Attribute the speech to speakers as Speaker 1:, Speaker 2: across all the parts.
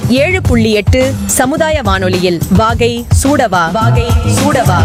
Speaker 1: ஏழு புள்ளி எட்டு சமுதாய வானொலியில் வாகை சூடவா வாகை சூடவா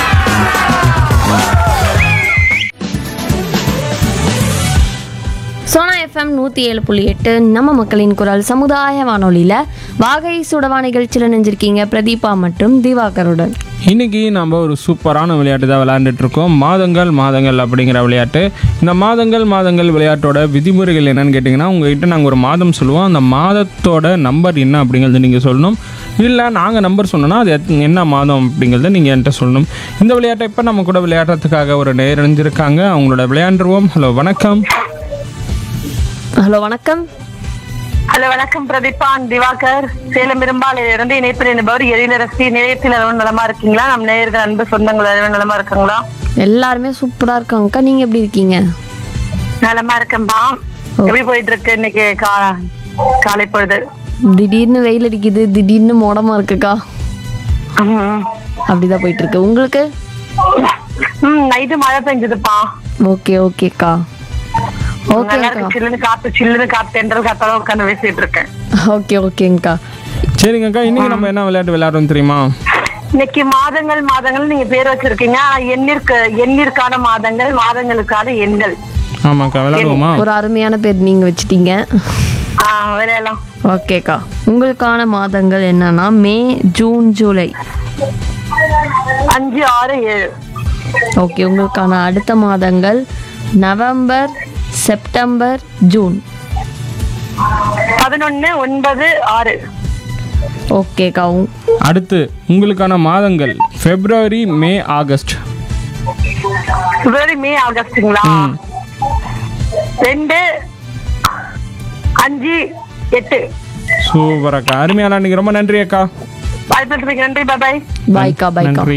Speaker 2: சோனா எஃப்எம் நூற்றி ஏழு புள்ளி எட்டு நம்ம மக்களின் குரல் சமுதாய வானொலியில் வாகை சுடவா நிகழ்ச்சியில் நினைஞ்சிருக்கீங்க பிரதீபா மற்றும் திவாகருடன்
Speaker 3: இன்னைக்கு நம்ம ஒரு சூப்பரான விளையாட்டு தான் விளையாண்டுட்டு இருக்கோம் மாதங்கள் மாதங்கள் அப்படிங்கிற விளையாட்டு இந்த மாதங்கள் மாதங்கள் விளையாட்டோட விதிமுறைகள் என்னன்னு கேட்டிங்கன்னா உங்ககிட்ட நாங்கள் ஒரு மாதம் சொல்லுவோம் அந்த மாதத்தோட நம்பர் என்ன அப்படிங்கிறத நீங்கள் சொல்லணும் இல்லை நாங்கள் நம்பர் சொன்னோன்னா அது எத்- என்ன மாதம் அப்படிங்கிறத நீங்கள் என்கிட்ட சொல்லணும் இந்த விளையாட்டை இப்போ நம்ம கூட விளையாடுறதுக்காக ஒரு நேரஞ்சிருக்காங்க அவங்களோட விளையாண்டுருவோம் ஹலோ வணக்கம்
Speaker 2: ஹலோ வணக்கம்
Speaker 4: ஹலோ வணக்கம் பிரதீபான் திவாகர் சேலம் பெரும்பாலையில இருந்து இணைப்பில் என்பவர் எழிலரசி நிலையத்தில் அளவு நலமா இருக்கீங்களா நம் நேயர்கள் அன்பு சொந்தங்கள் அளவு நலமா இருக்காங்களா
Speaker 2: எல்லாருமே சூப்பராக இருக்காங்கக்கா நீங்கள் எப்படி இருக்கீங்க
Speaker 4: நலமா இருக்கேன்பா எப்படி போயிட்டு இருக்கு இன்னைக்கு கா- காலை பொழுது
Speaker 2: திடீர்னு வெயில் அடிக்குது திடீர்னு மோடமாக இருக்குக்கா
Speaker 4: ம்.
Speaker 2: அப்படிதான் போயிட்டு இருக்கு உங்களுக்கு
Speaker 4: ம் நைட்டு மழை பெஞ்சதுப்பா
Speaker 2: ஓகே ஓகேக்கா
Speaker 4: நல்லா
Speaker 2: ஓகேங்க்கா
Speaker 4: இருக்கு சில்லுன்னு காத்து சில்லுன்னு காத்து தென்றல் காத்தாலும் உட்காந்து பேசிட்டு இருக்கேன்
Speaker 2: ஓகே ஓகேங்க்கா
Speaker 3: சரிங்கக்கா இன்னைக்கு நம்ம என்ன விளையாட்டு விளையாடுறோம் தெரியுமா
Speaker 4: இன்னைக்கு மாதங்கள் மாதங்கள் நீங்க பேர் வச்சிருக்கீங்க ஆனா எண்ணிற்கு எண்ணிற்கான மாதங்கள் மாதங்களுக்கான எண்கள்
Speaker 3: ஆமாக்கா விளையாடுவோமா
Speaker 2: ஒரு அருமையான பேர் நீங்கள் வச்சிட்டீங்க
Speaker 4: ஆஹ் விளையாடலாம்
Speaker 2: ஓகேக்கா உங்களுக்கான மாதங்கள் என்னன்னா மே ஜூன் ஜூலை
Speaker 4: அஞ்சு ஆறு ஏழு
Speaker 2: ஓகே உங்களுக்கான அடுத்த மாதங்கள் நவம்பர் செப்டம்பர் ஜூன்
Speaker 4: பதினொன்னு ஒன்பது ஆறு
Speaker 2: ஓகேக்கா உங்-
Speaker 3: அடுத்து உங்களுக்கான மாதங்கள் பிப்ரவரி மே ஆகஸ்ட்
Speaker 4: பிப்ரவரி மே ஆகஸ்டுங்களா ரெண்டு அஞ்சு எட்டு
Speaker 3: சூப்பர் அக்கா அருமையான அன்னைக்கு ரொம்ப நன்றி அக்கா
Speaker 4: வாய்ப்பு நன்றி பாய்
Speaker 2: பாய்க்கா பாய்க்கா
Speaker 3: நன்றி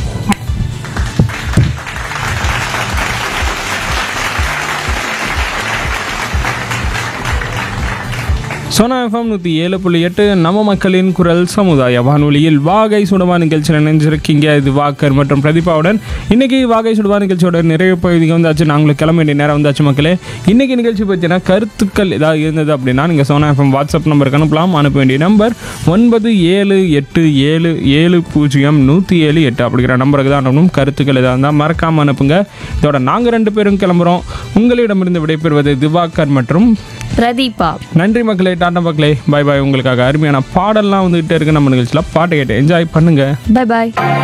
Speaker 3: சோனா எஃப்எம் நூற்றி ஏழு புள்ளி எட்டு நம்ம மக்களின் குரல் சமுதாய வானொலியில் வாகை சுடவா நிகழ்ச்சியில் நினைஞ்சிருக்கீங்க இது வாக்கர் மற்றும் பிரதீபாவுடன் இன்னைக்கு வாகை சுடவா நிகழ்ச்சியோட நிறைய பகுதிக்கு வந்தாச்சு நாங்களும் கிளம்ப வேண்டிய நேரம் வந்தாச்சு மக்களே இன்னைக்கு நிகழ்ச்சி பற்றின கருத்துக்கள் ஏதாவது இருந்தது அப்படின்னா நீங்கள் சோனா எஃப்எம் வாட்ஸ்அப் நம்பருக்கு அனுப்பலாம் அனுப்ப வேண்டிய நம்பர் ஒன்பது ஏழு எட்டு ஏழு ஏழு பூஜ்ஜியம் நூற்றி ஏழு எட்டு அப்படிங்கிற நம்பருக்கு தான் அனுப்பணும் கருத்துக்கள் எதாக இருந்தால் மறக்காமல் அனுப்புங்க இதோட நாங்கள் ரெண்டு பேரும் கிளம்புறோம் உங்களிடமிருந்து விடைபெறுவது திவாகர் மற்றும்
Speaker 2: பிரதீபா
Speaker 3: நன்றி மக்களே டாட்டா மக்களே பாய் பாய் உங்களுக்காக அருமையான பாடல்லாம் வந்துகிட்டே இருக்கு நம்ம நிகழ்ச்சியில் பாட்டை கேட்டு என்ஜாய் பண்ணுங்க
Speaker 2: பை பாய்